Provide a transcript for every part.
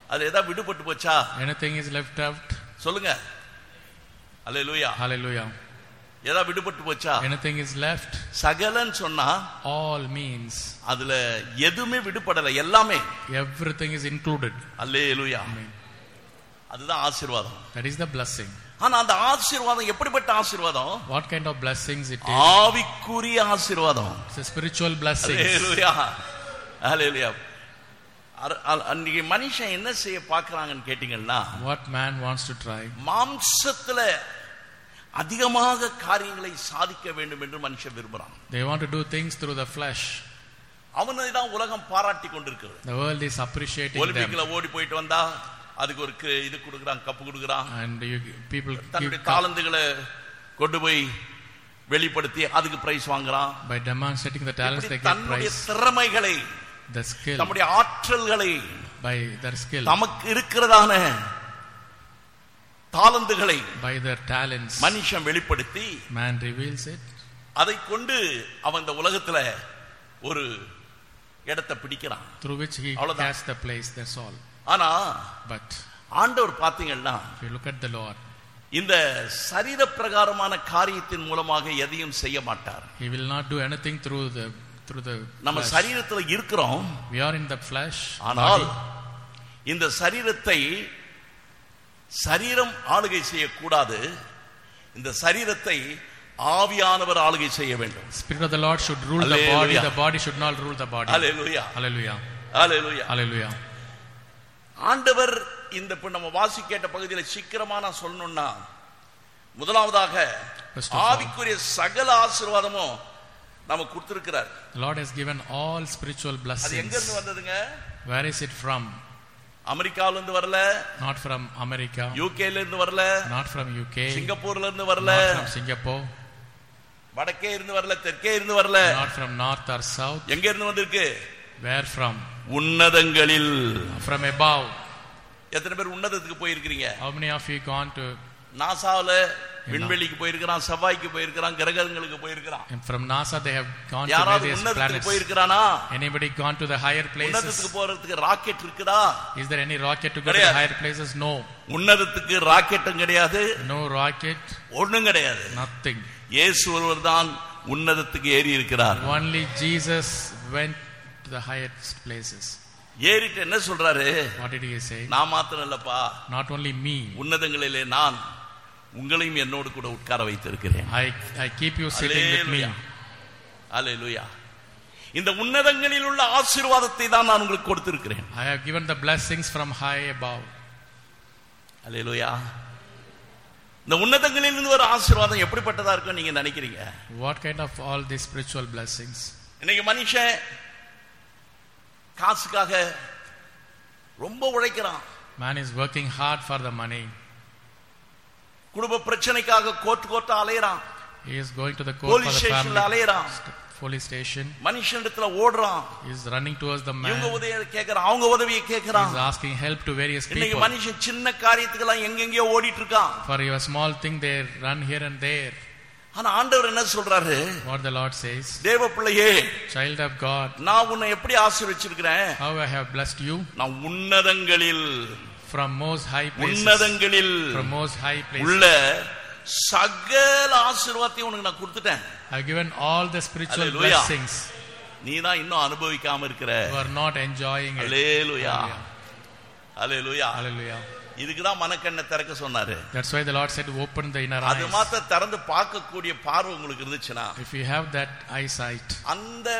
அது ஏதாவது விடுபட்டு போச்சா Anything is left out? சொல்லுங்க அல்ல லூயா Hallelujah. ஏதாவது விடுபட்டு போச்சா Anything is left? சகலன்னு சொன்னா All means அதுல எதுவுமே விடுபடல எல்லாமே everything is included. அல்லே லூயா Amen. அதுதான் ஆசீர்வாதம் That is the blessing. ஆனா அந்த ஆசீர்வாதம் எப்படிப்பட்ட ஆசீர்வாதம் What kind of blessings it is? ஆவிக்குரிய ஆசீர்வாதம் It's a spiritual blessing. அல்லேலூயா அல்லேலூயா அர- அ- அன்னைக்கு மனுஷன் என்ன செய்ய பாக்குறாங்கன்னு கேட்டீங்கன்னா What man wants to try? மாம்சத்துல அதிகமாக காரியங்களை சாதிக்க வேண்டும் என்று மனுஷன் விரும்புறான் They want to do things through the flesh. அவனை தான் உலகம் பாராட்டி கொண்டிருக்கிறது The world is appreciating them. ஒலிம்பிக்ல ஓடி போயிட்டு வந்தா அதுக்கு ஒரு கு- இது கொடுக்குறான் கப்பு கொடுக்குறான் And you, people give தன்னுடைய cup தாளந்துகளை கொண்டு போய் வெளிப்படுத்தி அதுக்கு பிரைஸ் வாங்குறான் by demonstrating the talents இப்படி they get தன்னுடைய prize. திறமைகளை The skill தம்முடைய ஆற்றல்களை by their skill, தமக்கு இருக்கிறதான தாளந்துகளை by their talents. மனுஷன் வெளிப்படுத்தி Man reveals it. அதை கொண்டு அவன் இந்த உலகத்துல ஒரு இடத்தை பிடிக்கிறான் through which he அவ்வளவுதான். has the place. That's all. ஆனா But ஆண்டவர் பாத்தீங்கன்னா if you look at the Lord, இந்த சரீர பிரகாரமான காரியத்தின் மூலமாக எதையும் செய்ய மாட்டார் He will not do anything through the through the. நம்ம flesh. சரீரத்துல இருக்கிறோம் We are in the flesh. ஆனால் body. இந்த சரீரத்தை சரீரம் ஆளுகை செய்யக்கூடாது இந்த சரீரத்தை ஆவியானவர் ஆளுகை செய்ய வேண்டும் Spirit of the Lord should rule the body. Hallelujah. The body should not rule the body. Hallelujah Hallelujah. Hallelujah Hallelujah. ஆண்டவர் இந்த இப்ப நம்ம வாசி கேட்ட பகுதியில சீக்கிரமா நான் சொல்லணும்னா முதலாவதாக First of all, ஆவிக்குரிய சகல ஆசீர்வாதமும் நமக்கு கொடுத்திருக்கிறார் The Lord has given all spiritual அது எங்க blessings. இருந்து வந்ததுங்க Where is it from? அமெரிக்காவில இருந்து வரல Not from America. யூகேல இருந்து வரல Not from UK. சிங்கப்பூர்ல இருந்து வரல Not from Singapore. வடக்கே இருந்து வரல தெற்கே இருந்து வரல Not from north or south. எங்க இருந்து வந்திருக்கு Where from? உன்னதங்களில் From above. எத்தனை பேர் உன்னதத்துக்கு போயிருக்கிறீங்க How many of you gone to நாசாவுல விண்வெளிக்கு போயிருக்கிறான் செவ்வாய்க்கு போயிருக்கிறான் கிரகங்களுக்கு போயிருக்கிறான் and from NASA? They have gone to யாராவது various உன்னதத்துக்கு planets. போயிருக்கிறானா Anybody gone to the higher உன்னதத்துக்கு places? போறதுக்கு ராக்கெட் இருக்குதா Is there any rocket to go to the கிடையாது. higher places? No. உன்னதத்துக்கு ராக்கெட்டும் கிடையாது No rocket. ஒண்ணும் கிடையாது Nothing. இயேசு ஒருவர் தான் உன்னதத்துக்கு ஏறி இருக்கிறார் Only Jesus went to the highest places. ஏறிட்டு என்ன சொல்றாரு What did he say? நான் மாத்திரம் இல்லப்பா Not only me. உன்னதங்களிலே நான் உங்களையும் என்னோடு கூட உட்கார வைத்திருக்கிறேன் I, I keep you sitting with me. Hallelujah. அல்லேலூயா இந்த உன்னதங்களில் உள்ள ஆசீர்வாதத்தை தான் நான் உங்களுக்கு கொடுத்திருக்கிறேன் I have given the blessings from high above. அல்லேலூயா இந்த உன்னதங்களில் இருந்து ஒரு ஆசீர்வாதம் எப்படிப்பட்டதா இருக்கும் நீங்க நினைக்கிறீங்க What kind of all these spiritual blessings? இன்னைக்கு மனுஷன் காசுக்காக ரொம்ப உழைக்கிறான் Man is working hard for the money. குடும்ப பிரச்சனைக்காக கோர்ட் கோர்ட்டா அலையறான் He is going to the court for police the ஸ்டேஷன்ல family. அலையறான் Police station. மனுஷனிடத்துல ஓடுறான் He is running towards the இவங்க man. உதவி கேட்கறான் அவங்க உதவியை He கேட்கறான் is asking help to various இன்னைக்கு people. மனுஷன் சின்ன காரியத்துக்கெல்லாம் எங்கெங்கயோ ஓடிட்டு இருக்கான் For your small thing, they run here and there. ஆனா ஆண்டவர் என்ன சொல்றாரு What the Lord says. தேவ பிள்ளையே Child of God, நான் உன்னை எப்படி ஆசீர்வச்சிருக்கிறேன் how I have blessed you நான் உன்னதங்களில் from most high places. உன்னதங்களில் From most high உள்ள places. சகல ஆசீர்வாதத்தையும் உனக்கு நான் கொடுத்துட்டேன் I have given all the spiritual Hallelujah. blessings. நீ தான் இன்னும் அனுபவிக்காம இருக்கிற You are not enjoying it. Hallelujah hallelujah Hallelujah. இதுக்கு தான் மனக்கண்ணை திறக்க சொன்னாரு That's why the Lord said, open the inner அது eyes. மாத்த திறந்து பார்க்கக்கூடிய பார்வை உங்களுக்கு இருந்துச்சுன்னா If you have that eyesight, அந்த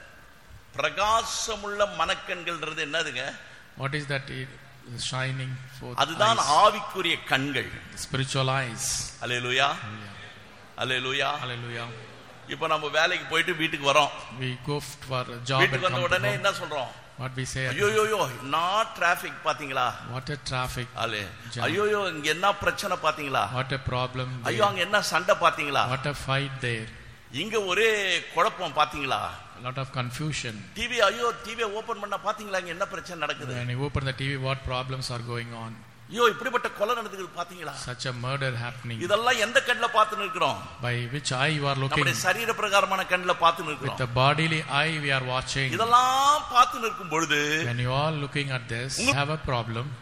பிரகாசமுள்ள மனக்கண்கள்ன்றது என்னதுங்க what is that i- shining forth அதுதான் eyes? ஆவிக்குரிய கண்கள் Spiritual eyes. Hallelujah hallelujah Hallelujah. இப்போ நம்ம வேலைக்கு போயிட்டு வீட்டுக்கு வரோம் We go f- for a job and வீட்டுக்கு வந்த come to உடனே home. என்ன சொல்றோம் What we say, ஐயோ யோ நான் டிராபிக் பாத்தீங்களா what a traffic, அலே Jam. ஐயோ இங்க என்ன பிரச்சனை பாத்தீங்களா what a problem, ஐயோ there. அங்க என்ன சண்டை பாத்தீங்களா what a fight there, இங்க ஒரே குழப்பம் பாத்தீங்களா a lot of confusion. TV ஐயோ டிவியை ஓபன் பண்ண பாத்தீங்களா இங்க என்ன பிரச்சனை நடக்குது When you open the TV, what problems are going on? ஐயோ இப்படிப்பட்ட கொலை நடக்குது பாத்தீங்களா Such a murder happening. இதெல்லாம் எந்த கண்ணுல பார்த்து இருக்கிறோம் By which eye you are looking? நம்முடைய சரீர பிரகாரமான கண்ணுல பார்த்து With இருக்கிறோம் the bodily eye we are watching. இதெல்லாம் பார்த்து நிற்கும் பொழுது When you are looking at this, you have a problem.